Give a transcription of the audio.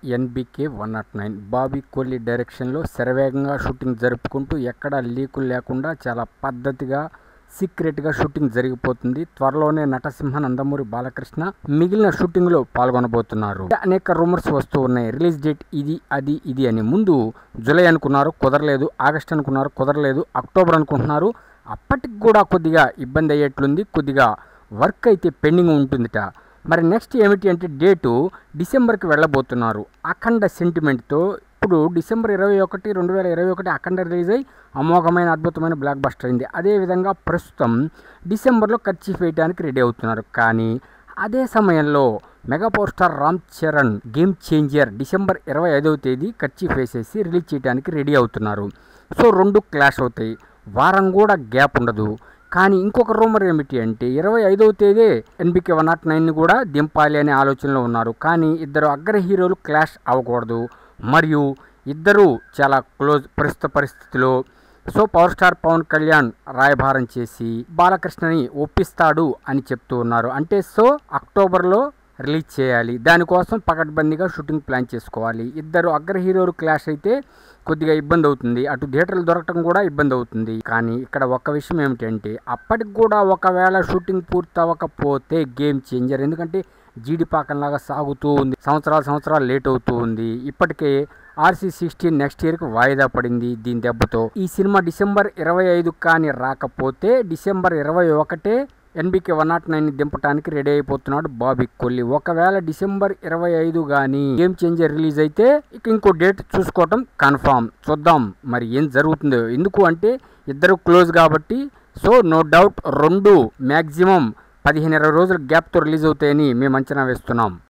NBK one not nine Bobby Kohli డైరెక్షన్లో శరవేగంగా shooting జరుపుకుంటూ ఎక్కడా లీకులు లేకుండా చాలా పద్ధతిగా సీక్రెట్గా షూటింగ్ జరిగిపోతుంది త్వరలోనే నటసింహ నందమూరి బాలకృష్ణ మిగిలిన షూటింగ్లో పాల్గొనబోతున్నారు అనేక రూమర్స్ వస్తూ ఉన్నాయి రిలీజ్ డేట్ ఇది అది ఇది అని ముందు జూలై అనుకున్నారు కుదరలేదు ఆగస్ట్ అనుకున్నారు కుదరలేదు అక్టోబర్ అనుకుంటున్నారు అప్పటికి కూడా కొద్దిగా ఇబ్బంది అయ్యేట్లుంది కొద్దిగా వర్క్ అయితే పెండింగ్ ఉంటుందిట మరి నెక్స్ట్ ఏమిటి అంటే డేటు డిసెంబర్కి వెళ్ళబోతున్నారు అఖండ సెంటిమెంట్తో ఇప్పుడు డిసెంబర్ ఇరవై ఒకటి రెండు వేల ఇరవై ఒకటి అఖండ రిలీజ్ అయ్యి అమోఘమైన అద్భుతమైన బ్లాక్ బస్టర్ అయింది అదేవిధంగా ప్రస్తుతం డిసెంబర్లో ఖర్చు వేయడానికి రెడీ అవుతున్నారు కానీ అదే సమయంలో mega power star Ram Charan Game Changer December ఇరవై ఐదవ తేదీ ఖర్చు వేసేసి రిలీజ్ చేయడానికి రెడీ అవుతున్నారు సో రెండు క్లాష్ అవుతాయి వారం కూడా గ్యాప్ ఉండదు కానీ ఇంకొక రూమర్ ఏమిటి అంటే ఇరవై ఐదవ తేదీ ఎన్బికే వన్ నాట్ నైన్ని కూడా దింపాలి అనే ఆలోచనలో ఉన్నారు కానీ ఇద్దరు అగ్ర హీరోలు క్లాష్ అవ్వకూడదు మరియు ఇద్దరు చాలా క్లోజ్ ప్రస్తుత పరిస్థితిలో so power star Pawan Kalyan రాయభారం చేసి బాలకృష్ణని ఒప్పిస్తాడు అని చెప్తూ ఉన్నారు అంటే సో అక్టోబర్లో రిలీజ్ చేయాలి దానికోసం పకడ్బందీగా షూటింగ్ ప్లాన్ చేసుకోవాలి ఇద్దరు అగ్ర హీరోలు క్లాష్ అయితే కొద్దిగా ఇబ్బంది అవుతుంది అటు థియేటర్లు దొరకటం కూడా ఇబ్బంది అవుతుంది కానీ ఇక్కడ ఒక విషయం ఏమిటంటే అప్పటికి కూడా ఒకవేళ షూటింగ్ పూర్తి అవ్వకపోతే గేమ్ చేంజర్ ఎందుకంటే జీడిపాకంలాగా సాగుతూ ఉంది సంవత్సరాలు సంవత్సరాలు లేట్ అవుతూ ఉంది ఇప్పటికే ఆర్సీ సిక్స్టీన్ నెక్స్ట్ ఇయర్కి వాయిదా పడింది దీని దెబ్బతో ఈ సినిమా డిసెంబర్ ఇరవై ఐదు కానీ రాకపోతే డిసెంబర్ ఇరవై ఒకటే ఎన్బికే వన్ నాట్ నైన్ దింపడానికి రెడీ అయిపోతున్నాడు బాబీ కొల్లి ఒకవేళ డిసెంబర్ ఇరవై ఐదు కానీ గేమ్ చేంజర్ రిలీజ్ అయితే ఇక ఇంకో డేట్ చూసుకోవటం కన్ఫామ్ చూద్దాం మరి ఏం జరుగుతుందో ఎందుకు అంటే ఇద్దరు క్లోజ్ కాబట్టి సో నో డౌట్ రెండు మ్యాక్సిమం పదిహేను ఇరవై రోజుల గ్యాప్తో రిలీజ్ అవుతాయని మేము అంచనా వేస్తున్నాం